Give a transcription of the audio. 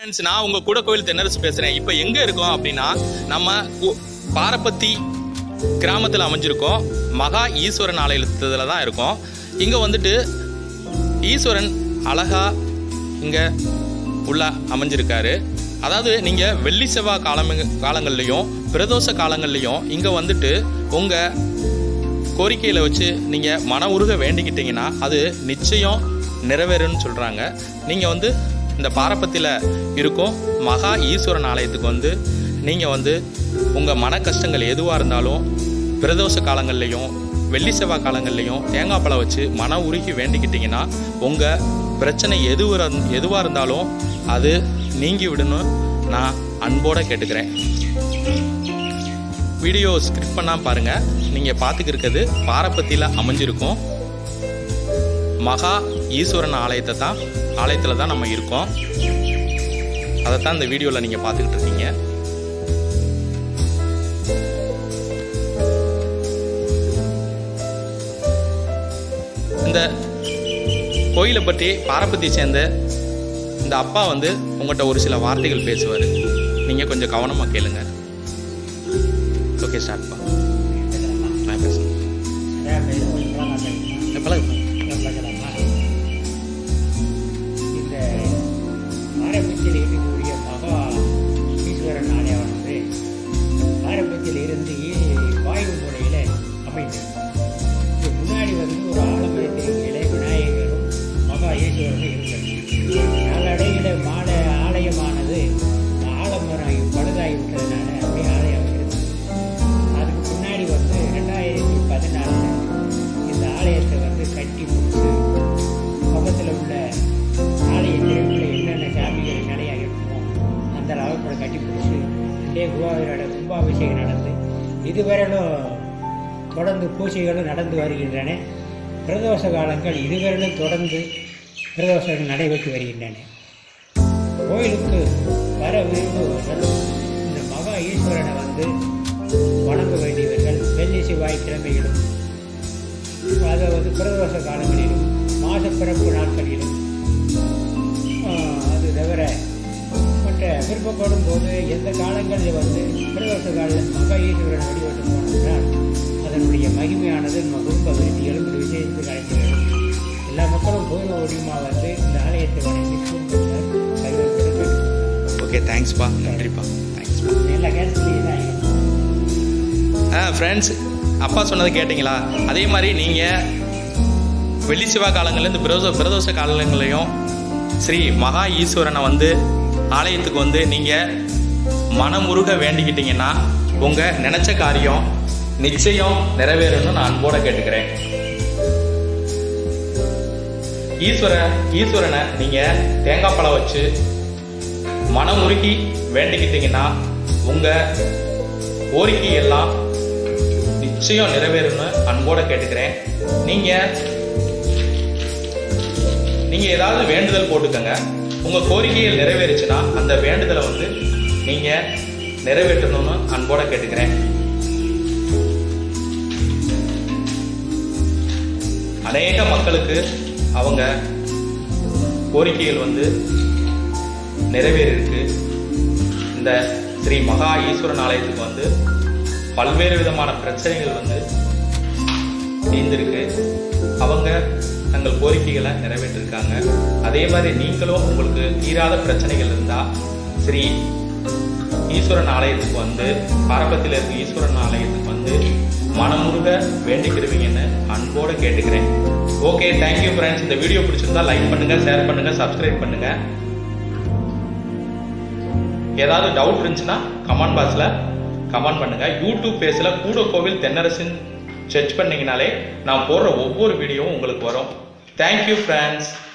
friends நான் உங்க கூட கோயில் தென்னரசு பேசுறேன் இப்போ எங்க இருக்கோம் அப்படின்னா நம்ம கு- பாரப்பத்தி கிராமத்தில் அமைஞ்சிருக்கோம் மகா ஈஸ்வரன் ஆலயத்தில் தான் இருக்கோம் இங்க வந்துட்டு ஈஸ்வரன் அழகா இங்க உள்ள அமைஞ்சிருக்காரு அதாவது நீங்க வெள்ளி செவ்வாய் காலம் காலங்கள்லையும் பிரதோஷ காலங்கள்லையும் இங்க வந்துட்டு உங்க கோரிக்கையில் வச்சு நீங்கள் மன உருக வேண்டிக்கிட்டீங்கன்னா அது நிச்சயம் நிறைவேறும்னு சொல்கிறாங்க நீங்கள் வந்து இந்த பாரப்பத்தியில் இருக்கும் மகா ஈஸ்வரன் ஆலயத்துக்கு வந்து நீங்கள் வந்து உங்கள் மன கஷ்டங்கள் எதுவாக இருந்தாலும் பிரதோஷ காலங்கள்லையும் வெள்ளி செவ்வாய் காலங்கள்லையும் தேங்காய் பழம் வச்சு மன உருகி வேண்டிக்கிட்டீங்கன்னா உங்கள் பிரச்சனை எது எதுவாக இருந்தாலும் அது நீங்கி விடணும் நான் அன்போடு கேட்டுக்கிறேன் வீடியோ ஸ்கிரிப்ட் பண்ணாம பாருங்க நீங்க பார்த்துக்கு இருக்கிறது பாரப்பத்தியில் அமைஞ்சிருக்கும் மகா ஈஸ்வரன் ஆலயத்தை தான் ஆலயத்தில் தான் நம்ம இருக்கோம் அதை தான் இந்த வீடியோவில் நீங்கள் பார்த்துக்கிட்டு இருக்கீங்க இந்த கோயிலை பற்றி பாரப்பத்தியை சேர்ந்த இந்த அப்பா வந்து உங்கள்கிட்ட ஒரு சில வார்த்தைகள் பேசுவார் நீங்கள் கொஞ்சம் கவனமாக கேளுங்க ஓகே ஸ்டார்ட் பா நான் பேசுகிறேன் எப்பலாம் இந்த ஆரம்பத்தில் இருக்கக்கூடிய மகா ஈஸ்வரன் ஆலயமானது ஆரம்பத்தில் இருந்து வாயு முறையில் அமைந்தது இது முன்னாடி வந்து ஒரு ஆலமரத்திலே விநாயகரும் மகா ஈஸ்வரனும் இருந்தது நாளடைவில் மாட ஆலயமானது ஆலமரம் பழுதாகி விட்டதுனால அப்படியே ஆலயம் இருந்தது அதுக்கு முன்னாடி வந்து ரெண்டாயிரத்தி பதினாலில் இந்த ஆலயத்தை வந்து கட்டி முடிச்சு பக்கத்தில் உள்ள ஆலய தெருவில் என்னென்ன சாமிகள் நிறையா இருக்குமோ அந்த அளவுக்கு கட்டி பிடிச்சி அப்படியே குருவாயூரோட கும்பாபிஷேகம் நடந்து இதுவரையிலும் தொடர்ந்து பூஜைகளும் நடந்து வருகின்றன பிரதோஷ காலங்கள் இதுவரையிலும் தொடர்ந்து பிரதோஷங்கள் நடைபெற்று வருகின்றன கோயிலுக்கு வர விரும்புவர்கள் இந்த மகா ஈஸ்வரனை வந்து வணங்க வேண்டியவர்கள் வெள்ளி செவ்வாய் கிழமையிலும் அதாவது பிரதோஷ காலங்களிலும் மாசப்பிறப்பு நாட்களிலும் ஆஹ், அது தவிர மற்ற விருப்பப்படும் போது எந்த காலங்களில் வந்து பிரதோஷ காலம் மகா ஈஸ்வரன் வழிபட்டு போனோம்னால் அதனுடைய மகிமையானது நம்ம குடும்ப விருத்திகளும் ஒரு விசேஷத்துக்கு அழைக்கிறது எல்லா மக்களும் பூர்வ ஒடிமா வந்து இந்த ஆலயத்தை வணங்கி குடும்பத்தினர் கைவிட்டு ஓகே தேங்க்ஸ்ப்பா நன்றிப்பா தேங்க்ஸ்ப்பா எல்லா கேஸ்லையும் தான் இருக்கும் ஆ ஃப்ரெண்ட்ஸ் அப்பா சொன்னதை கேட்டிங்களா அதே மாதிரி நீங்கள் வெள்ளி செவ்வாய் காலங்கள்லேருந்து பிரதோஷ பிரதோஷ காலங்களையும் ஸ்ரீ மகா ஈஸ்வரனை வந்து ஆலயத்துக்கு வந்து நீங்கள் மனமுருக வேண்டிக்கிட்டீங்கன்னா உங்கள் நினச்ச காரியம் நிச்சயம் நிறைவேறணும்னு நான் அன்போட கேட்டுக்கிறேன் ஈஸ்வர ஈஸ்வரனை நீங்கள் தேங்காய் பழம் வச்சு மனமுருகி வேண்டிக்கிட்டீங்கன்னா உங்கள் கோரிக்கை எல்லாம் நிச்சயம் நிறைவேறும்னு அன்போட கேட்டுக்கிறேன் நீங்க நீங்க ஏதாவது வேண்டுதல் போட்டுக்கங்க உங்க கோரிக்கைகள் நிறைவேறுச்சுன்னா அந்த வேண்டுதலை வந்து நீங்க நிறைவேற்றணும்னு அன்போட கேட்டுக்கிறேன் அநேக மக்களுக்கு அவங்க கோரிக்கைகள் வந்து நிறைவேறிருக்கு இந்த ஸ்ரீ மகா ஈஸ்வரன் ஆலயத்துக்கு வந்து பல்வேறு விதமான பிரச்சனைகள் வந்து தீர்ந்திருக்கு அவங்க தங்கள் கோரிக்கைகளை நிறைவேற்றிருக்காங்க அதே மாதிரி நீங்களும் உங்களுக்கு தீராத பிரச்சனைகள் இருந்தால் ஸ்ரீ ஈஸ்வரன் ஆலயத்துக்கு வந்து பாரம்பத்தில் இருக்க ஈஸ்வரன் ஆலயத்துக்கு வந்து மனமுருக வேண்டிக்கிடுவீங்கன்னு அன்போடு கேட்டுக்கிறேன் ஓகே தேங்க்யூ ஃப்ரெண்ட்ஸ் இந்த வீடியோ பிடிச்சிருந்தா லைக் பண்ணுங்க ஷேர் பண்ணுங்க சப்ஸ்கிரைப் பண்ணுங்க ஏதாவது டவுட் இருந்துச்சுன்னா கமெண்ட் பாக்ஸில் கமெண்ட் பண்ணுங்க யூடியூப் பேஜில் கூட கோவில் தென்னரசின் சர்ச் பண்ணீங்கனாலே நான் போடுற ஒவ்வொரு வீடியோவும் உங்களுக்கு வரும் தேங்க்யூ ஃப்ரெண்ட்ஸ்